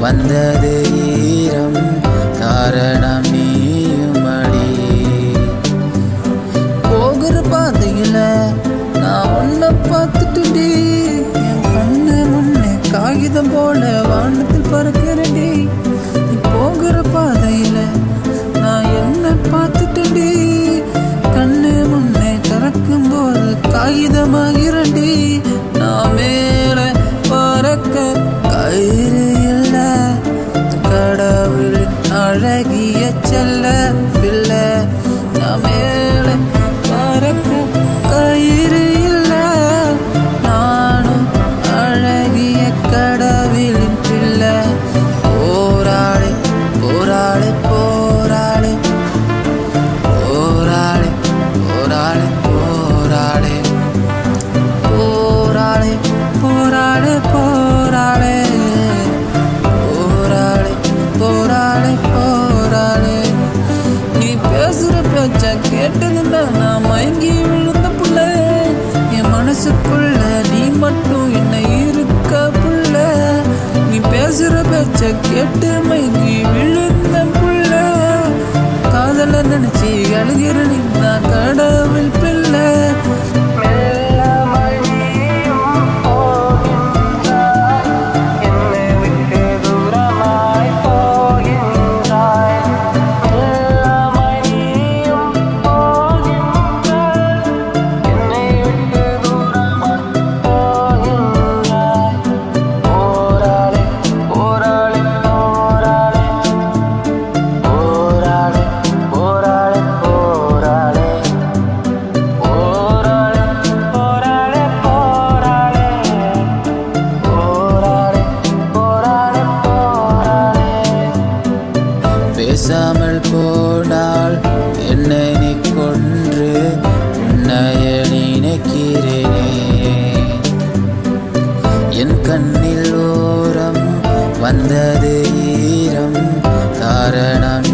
வந்தது ஈரம் காரணம் நீயுமடி போகிற பாதையில நான் உன்னை பார்த்துட்டுடி என் கண்ணு முன்னே காகிதம் போல வானத்தில் பறக்கிறடி நீ போகிற பாதையில நான் என்ன பார்த்துட்டுடி கண்ணு முன்னே திறக்கும் போது காகிதமாகிறடி நான் மேல பறக்க கயிறு இல்ல கடவுளின் அழகிய செல்ல பிள்ளை நான் மேல பறக்க கயிறு இல்ல நானும் அழகிய கடவுளின் பிள்ளை போராளி போராளி போராளி போராளி போராளி போராளி போராளி போராளி போராளி போராளி போராளி போராளி நீ பேசுற பேச்ச கேட்டதுன்னா நான் மயங்கி விழுந்த புள்ள என் மனசுக்குள்ள நீ மட்டும் என்ன இருக்க புள்ள நீ பேசுற பேச்ச கேட்டு மயங்கி விழுந்த புள்ள காதல நினைச்சு அழுகிற நீ நான் கடவுள் பிள்ளை என்னை விட்டு தூரமாய் போகின்றாய் எல்லாமாய் நீயும் போகின்றாய் என்னை விட்டு தூரமாய் போகின்றாய் போராளி போராளி போராளி போராளி போராளி போராளி போராளி போராளி போராளி போராளி போராளி பேசாமல் போனால் என்னை நீ கொன்று உன்னைய நினைக்கிறேனே என் கண்ணில் ஓரம் வந்தது ஈரம் காரணம்